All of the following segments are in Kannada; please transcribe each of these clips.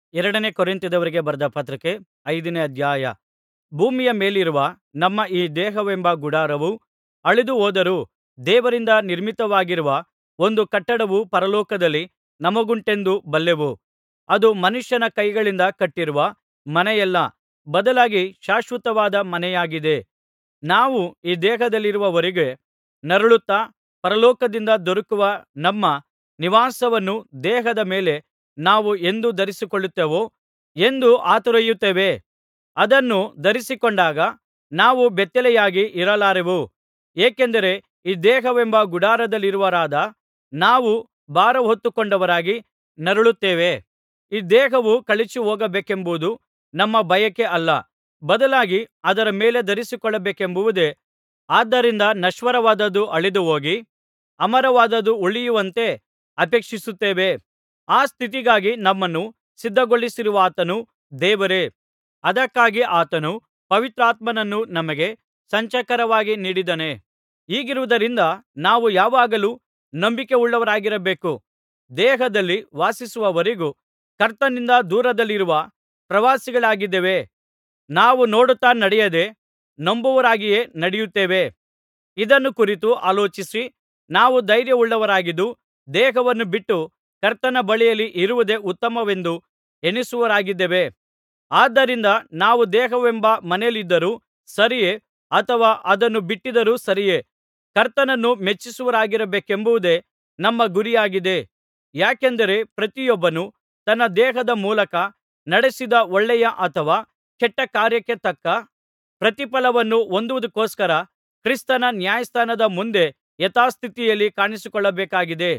ಎರಡನೇ ಕೊರಿಂಥದವರಿಗೆ ಬರೆದ ಪತ್ರಿಕೆ ಐದನೇ ಅಧ್ಯಾಯ ಭೂಮಿಯ ಮೇಲಿರುವ ನಮ್ಮ ಈ ದೇಹವೆಂಬ ಗುಡಾರವು ಅಳಿದುಹೋದರೂ ದೇವರಿಂದ ನಿರ್ಮಿತವಾಗಿರುವ ಒಂದು ಕಟ್ಟಡವು ಪರಲೋಕದಲ್ಲಿ ನಮಗುಂಟೆಂದು ಬಲ್ಲೆವು ಅದು ಮನುಷ್ಯನ ಕೈಗಳಿಂದ ಕಟ್ಟಿರುವ ಮನೆಯಲ್ಲ ಬದಲಾಗಿ ಶಾಶ್ವತವಾದ ಮನೆಯಾಗಿದೆ ನಾವು ಈ ದೇಹದಲ್ಲಿರುವವರೆಗೆ ನರಳುತ್ತಾ ಪರಲೋಕದಿಂದ ದೊರಕುವ ನಮ್ಮ ನಿವಾಸವನ್ನು ದೇಹದ ಮೇಲೆ ನಾವು ಎಂದು ಧರಿಸಿಕೊಳ್ಳುತ್ತೇವೋ ಎಂದು ಹಾತೊರೆಯುತ್ತೇವೆ ಅದನ್ನು ಧರಿಸಿಕೊಂಡಾಗ ನಾವು ಬೆತ್ತಲೆಯಾಗಿ ಇರಲಾರೆವು ಏಕೆಂದರೆ ಈ ದೇಹವೆಂಬ ಗುಡಾರದಲ್ಲಿರುವವರಾದ ನಾವು ಭಾರ ಹೊತ್ತುಕೊಂಡವರಾಗಿ ನರಳುತ್ತೇವೆ ಈ ದೇಹವು ಕಳಚಿಹೋಗಬೇಕೆಂಬುದು ನಮ್ಮ ಬಯಕೆ ಅಲ್ಲ ಬದಲಾಗಿ ಅದರ ಮೇಲೆ ಧರಿಸಿಕೊಳ್ಳಬೇಕೆಂಬುದೇ ಆದ್ದರಿಂದ ನಶ್ವರವಾದದ್ದು ಅಳಿದುಹೋಗಿ ಅಮರವಾದದ್ದು ಉಳಿಯುವಂತೆ ಅಪೇಕ್ಷಿಸುತ್ತೇವೆ ಆ ಸ್ಥಿತಿಗಾಗಿ ನಮ್ಮನ್ನು ಸಿದ್ಧಗೊಳಿಸಿರುವಾತನು ದೇವರೇ ಅದಕ್ಕಾಗಿ ಆತನು ಪವಿತ್ರಾತ್ಮನನ್ನು ನಮಗೆ ಸಂಚಕಾರವಾಗಿ ನೀಡಿದ್ದಾನೆ ಹೀಗಿರುವುದರಿಂದ ನಾವು ಯಾವಾಗಲೂ ನಂಬಿಕೆಯುಳ್ಳವರಾಗಿರಬೇಕು ದೇಹದಲ್ಲಿ ವಾಸಿಸುವವರೆಗೂ ಕರ್ತನಿಂದ ದೂರದಲ್ಲಿರುವ ಪ್ರವಾಸಿಗಳಾಗಿದ್ದೇವೆ ನಾವು ನೋಡುತ್ತಾ ನಡೆಯದೆ ನಂಬುವವರಾಗಿಯೇ ನಡೆಯುತ್ತೇವೆ ಇದನ್ನು ಕುರಿತು ಆಲೋಚಿಸಿ ನಾವು ಧೈರ್ಯವುಳ್ಳವರಾಗಿದ್ದು ದೇಹವನ್ನು ಬಿಟ್ಟು ಕರ್ತನ ಬಳಿಯಲ್ಲಿ ಇರುವುದೇ ಉತ್ತಮವೆಂದು ಎಣಿಸುವವರಾಗಿದ್ದೇವೆ ಆದ್ದರಿಂದ ನಾವು ದೇಹವೆಂಬ ಮನೆಯಲ್ಲಿದ್ದರೂ ಸರಿಯೇ ಅಥವಾ ಅದನ್ನು ಬಿಟ್ಟಿದ್ದರೂ ಸರಿಯೇ ಕರ್ತನನ್ನು ಮೆಚ್ಚಿಸುವವರಾಗಿರಬೇಕೆಂಬುದೇ ನಮ್ಮ ಗುರಿಯಾಗಿದೆ ಯಾಕೆಂದರೆ ಪ್ರತಿಯೊಬ್ಬನು ತನ್ನ ದೇಹದ ಮೂಲಕ ನಡೆಸಿದ ಒಳ್ಳೆಯ ಅಥವಾ ಕೆಟ್ಟ ಕಾರ್ಯಕ್ಕೆ ತಕ್ಕ ಪ್ರತಿಫಲವನ್ನು ಹೊಂದುವುದಕ್ಕೋಸ್ಕರ ಕ್ರಿಸ್ತನ ನ್ಯಾಯಸ್ಥಾನದ ಮುಂದೆ ಯಥಾಸ್ಥಿತಿಯಲ್ಲಿ ಕಾಣಿಸಿಕೊಳ್ಳಬೇಕಾಗಿದೆ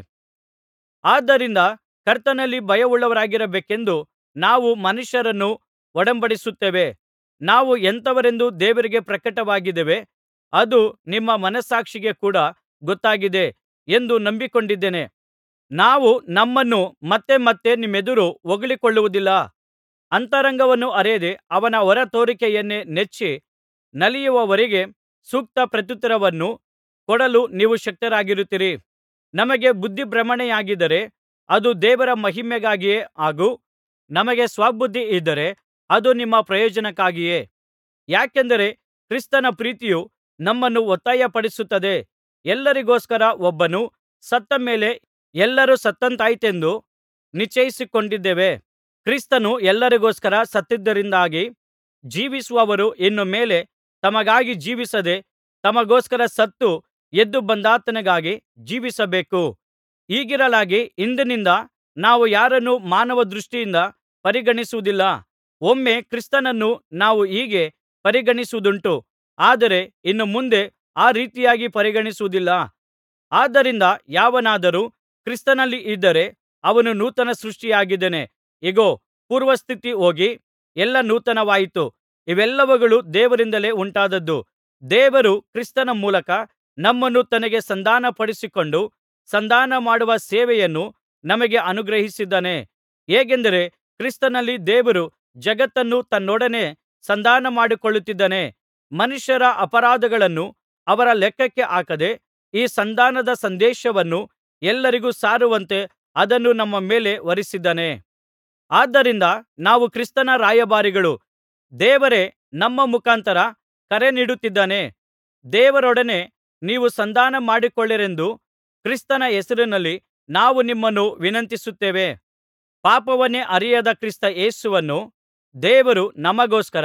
ಆದ್ದರಿಂದ ಕರ್ತನಲ್ಲಿ ಭಯವುಳ್ಳವರಾಗಿರಬೇಕೆಂದು ನಾವು ಮನುಷ್ಯರನ್ನು ಒಡಂಬಡಿಸುತ್ತೇವೆ ನಾವು ಎಂಥವರೆಂದು ದೇವರಿಗೆ ಪ್ರಕಟವಾಗಿದ್ದೇವೆ ಅದು ನಿಮ್ಮ ಮನಸ್ಸಾಕ್ಷಿಗೆ ಕೂಡ ಗೊತ್ತಾಗಿದೆ ಎಂದು ನಂಬಿಕೊಂಡಿದ್ದೇನೆ ನಾವು ನಮ್ಮನ್ನು ಮತ್ತೆ ಮತ್ತೆ ನಿಮ್ಮೆದುರು ಹೊಗಳಿಕೊಳ್ಳುವುದಿಲ್ಲ ಅಂತರಂಗವನ್ನು ಅರಿಯದೆ ಅವನ ಹೊರತೋರಿಕೆಯನ್ನೇ ನೆಚ್ಚಿ ನಲಿಯುವವರಿಗೆ ಸೂಕ್ತ ಪ್ರತ್ಯುತ್ತರವನ್ನು ಕೊಡಲು ನೀವು ಶಕ್ತರಾಗಿರುತ್ತೀರಿ ನಮಗೆ ಬುದ್ಧಿಭ್ರಮಣೆಯಾಗಿದ್ದರೆ ಅದು ದೇವರ ಮಹಿಮೆಗಾಗಿಯೇ ಹಾಗೂ ನಮಗೆ ಸ್ವಬುದ್ಧಿ ಇದ್ದರೆ ಅದು ನಿಮ್ಮ ಪ್ರಯೋಜನಕ್ಕಾಗಿಯೇ ಯಾಕೆಂದರೆ ಕ್ರಿಸ್ತನ ಪ್ರೀತಿಯು ನಮ್ಮನ್ನು ಒತ್ತಾಯಪಡಿಸುತ್ತದೆ ಎಲ್ಲರಿಗೋಸ್ಕರ ಒಬ್ಬನು ಸತ್ತ ಮೇಲೆ ಎಲ್ಲರೂ ಸತ್ತಂತಾಯಿತೆಂದು ನಿಶ್ಚಯಿಸಿಕೊಂಡಿದ್ದೇವೆ ಕ್ರಿಸ್ತನು ಎಲ್ಲರಿಗೋಸ್ಕರ ಸತ್ತದ್ದರಿಂದಾಗಿ ಜೀವಿಸುವವರು ಇನ್ನು ಮೇಲೆ ತಮಗಾಗಿ ಜೀವಿಸದೆ ತಮಗೋಸ್ಕರ ಸತ್ತು ಎದ್ದು ಬಂದಾತನಿಗಾಗಿ ಜೀವಿಸಬೇಕು ಹೀಗಿರಲಾಗಿ ಇಂದಿನಿಂದ ನಾವು ಯಾರನ್ನೂ ಮಾನವ ದೃಷ್ಟಿಯಿಂದ ಪರಿಗಣಿಸುವುದಿಲ್ಲ ಒಮ್ಮೆ ಕ್ರಿಸ್ತನನ್ನು ನಾವು ಹೀಗೆ ಪರಿಗಣಿಸಿದ್ದುಂಟು ಆದರೆ ಇನ್ನು ಮುಂದೆ ಆ ರೀತಿಯಾಗಿ ಪರಿಗಣಿಸುವುದಿಲ್ಲ ಆದ್ದರಿಂದ ಯಾವನಾದರೂ ಕ್ರಿಸ್ತನಲ್ಲಿ ಇದ್ದರೆ ಅವನು ನೂತನ ಸೃಷ್ಟಿಯಾಗಿದ್ದಾನೆ ಇಗೋ ಪೂರ್ವಸ್ಥಿತಿ ಹೋಗಿ ಎಲ್ಲಾ ನೂತನವಾಯಿತು ಇವೆಲ್ಲವುಗಳು ದೇವರಿಂದಲೇ ಉಂಟಾದದ್ದು ದೇವರು ಕ್ರಿಸ್ತನ ಮೂಲಕ ನಮ್ಮನ್ನು ತನಗೆ ಸಂಧಾನಪಡಿಸಿಕೊಂಡು ಸಂಧಾನ ಮಾಡುವ ಸೇವೆಯನ್ನು ನಮಗೆ ಅನುಗ್ರಹಿಸಿದ್ದಾನೆ ಹೇಗೆಂದರೆ ಕ್ರಿಸ್ತನಲ್ಲಿ ದೇವರು ಜಗತ್ತನ್ನು ತನ್ನೊಡನೆ ಸಂಧಾನ ಮಾಡಿಕೊಳ್ಳುತ್ತಿದ್ದಾನೆ ಮನುಷ್ಯರ ಅಪರಾಧಗಳನ್ನು ಅವರ ಲೆಕ್ಕಕ್ಕೆ ಹಾಕದೆ ಈ ಸಂಧಾನದ ಸಂದೇಶವನ್ನು ಎಲ್ಲರಿಗೂ ಸಾರುವಂತೆ ಅದನ್ನು ನಮ್ಮ ಮೇಲೆ ಹೊರಿಸಿದ್ದಾನೆ ಆದ್ದರಿಂದ ನಾವು ಕ್ರಿಸ್ತನ ರಾಯಭಾರಿಗಳು ದೇವರೇ ನಮ್ಮ ಮುಖಾಂತರ ಕರೆ ನೀಡುತ್ತಿದ್ದಾನೆ ದೇವರೊಡನೆ ನೀವು ಸಂಧಾನ ಮಾಡಿಕೊಳ್ಳಿರೆಂದು ಕ್ರಿಸ್ತನ ಹೆಸರಿನಲ್ಲಿ ನಾವು ನಿಮ್ಮನ್ನು ವಿನಂತಿಸುತ್ತೇವೆ ಪಾಪವನ್ನೇ ಅರಿಯದ ಕ್ರಿಸ್ತ ಯೇಸುವನ್ನು ದೇವರು ನಮಗೋಸ್ಕರ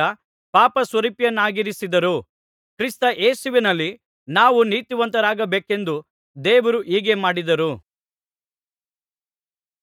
ಪಾಪಸ್ವರೂಪಿಯನ್ನಾಗಿಸಿದರು ಕ್ರಿಸ್ತ ಯೇಸುವಿನಲ್ಲಿ ನಾವು ನೀತಿವಂತರಾಗಬೇಕೆಂದು ದೇವರು ಹೀಗೆ ಮಾಡಿದರು